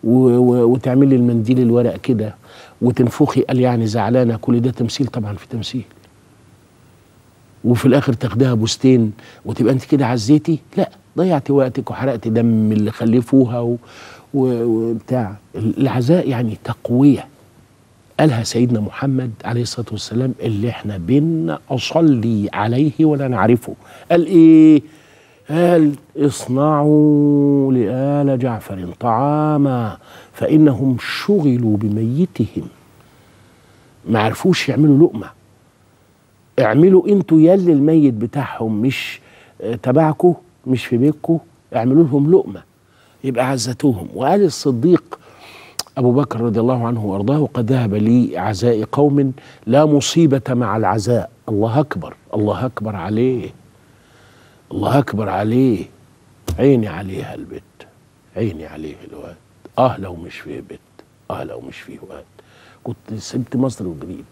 وتعملي المنديل الورق كده وتنفخي قال يعني زعلانه كل ده تمثيل طبعا في تمثيل وفي الاخر تاخدها بوستين وتبقى انت كده عزيتي لا ضيعتي وقتك وحرقتي دم اللي خلفوها و... وبتاع العزاء يعني تقويه قالها سيدنا محمد عليه الصلاه والسلام اللي احنا بينا اصلي عليه ولا نعرفه قال ايه قال اصنعوا لآل جعفر طعاما فإنهم شغلوا بميتهم ما عرفوش يعملوا لقمة اعملوا انتوا يلي الميت بتاعهم مش تبعكم مش في بيتكم اعملوا لهم لقمة يبقى عزتوهم وقال الصديق أبو بكر رضي الله عنه وأرضاه قد ذهب لي عزاء قوم لا مصيبة مع العزاء الله أكبر الله أكبر عليه الله أكبر عليه عيني عليها البت عيني عليه الواد آه لو مش فيه بت آه لو مش فيه واد كنت سبت مصر وجريت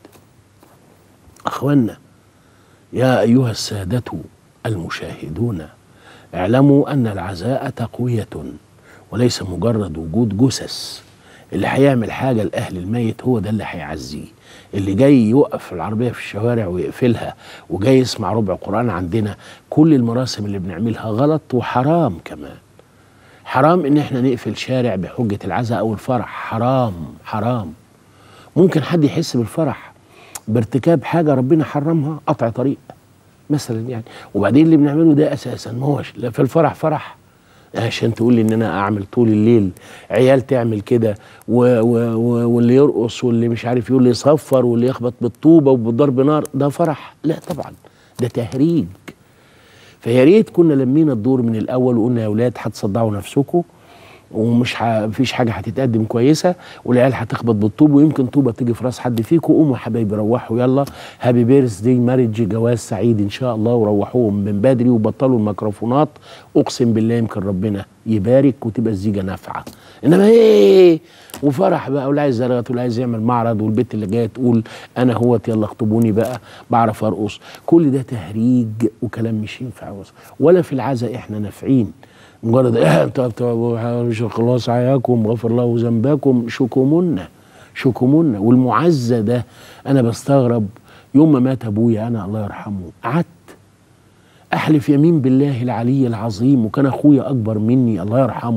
أخوانا يا أيها السادة المشاهدون اعلموا أن العزاء تقوية وليس مجرد وجود جثث اللي هيعمل حاجة لأهل الميت هو ده اللي هيعزيه اللي جاي يوقف العربية في الشوارع ويقفلها وجاي يسمع ربع قرآن عندنا كل المراسم اللي بنعملها غلط وحرام كمان حرام ان احنا نقفل شارع بحجة العزاء او الفرح حرام حرام ممكن حد يحس بالفرح بارتكاب حاجة ربنا حرمها قطع طريق مثلا يعني وبعدين اللي بنعمله ده اساسا ما هوش لا في الفرح فرح عشان تقول لي ان انا اعمل طول الليل عيال تعمل كده و- و- و- واللي يرقص واللي مش عارف يقول لي يصفر واللي يخبط بالطوبه وبضرب نار ده فرح لا طبعا ده تهريج فيا ريت كنا لمينا الدور من الاول وقلنا يا اولاد هتصدعوا نفسكم ومش ح... مفيش حاجه هتتقدم كويسه والعيال هتخبط بالطوب ويمكن طوبه تيجي في راس حد فيكم قوموا يا حبايبي روحوا يلا هابي بيرث دي مارج جواز سعيد ان شاء الله وروحوهم من بدري وبطلوا الميكروفونات اقسم بالله يمكن ربنا يبارك وتبقى الزيجه نافعه انما ايه وفرح بقى واللي عايز يرغط واللي عايز يعمل معرض والبت اللي جايه تقول انا هوت يلا اخطبوني بقى بعرف ارقص كل ده تهريج وكلام مش ينفع ولا في العزاء احنا نافعين مجرد ايه انت مش خلاص عياكم غفر الله ذنبكم شكمنا شكمنا والمعزى ده انا بستغرب يوم ما مات ابويا انا الله يرحمه قعدت احلف يمين بالله العلي العظيم وكان اخويا اكبر مني الله يرحمه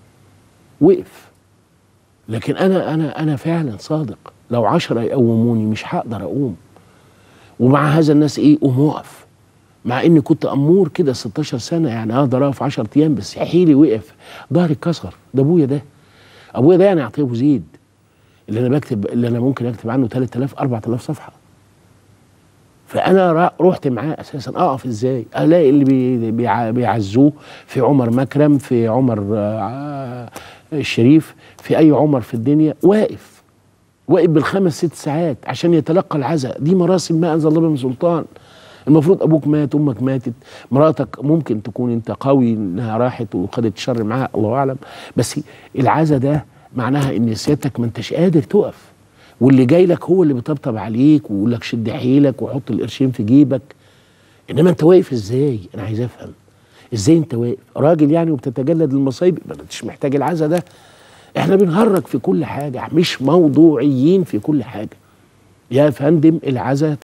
وقف لكن انا انا انا فعلا صادق لو عشرة يقوموني مش هقدر اقوم ومع هذا الناس ايه قوم وقف مع اني كنت امور كده 16 سنه يعني اقدر اقف 10 ايام بس حيلي وقف ظهري اتكسر ده ابويا ده ابويا ده يعني عطيه ابو زيد اللي انا بكتب اللي انا ممكن اكتب عنه 3000 4000 صفحه فانا را- رحت معاه اساسا اقف ازاي الاقي اللي بي بيع- بيعزوه في عمر مكرم في عمر آه، الشريف في اي عمر في الدنيا واقف واقف بالخمس ست ساعات عشان يتلقى العزاء دي مراسم ما انزل الله بها من سلطان المفروض ابوك مات امك ماتت مراتك ممكن تكون انت قوي انها راحت وخدت الشر معاها الله اعلم بس العزا ده معناها ان سيادتك ما انتش قادر تقف واللي جاي لك هو اللي بيطبطب عليك ويقول لك شد حيلك وحط القرشين في جيبك انما انت واقف ازاي انا عايز افهم ازاي انت واقف راجل يعني وبتتجلد المصايب ما انتش محتاج العزا ده احنا بنهرج في كل حاجه مش موضوعيين في كل حاجه يا فندم العزا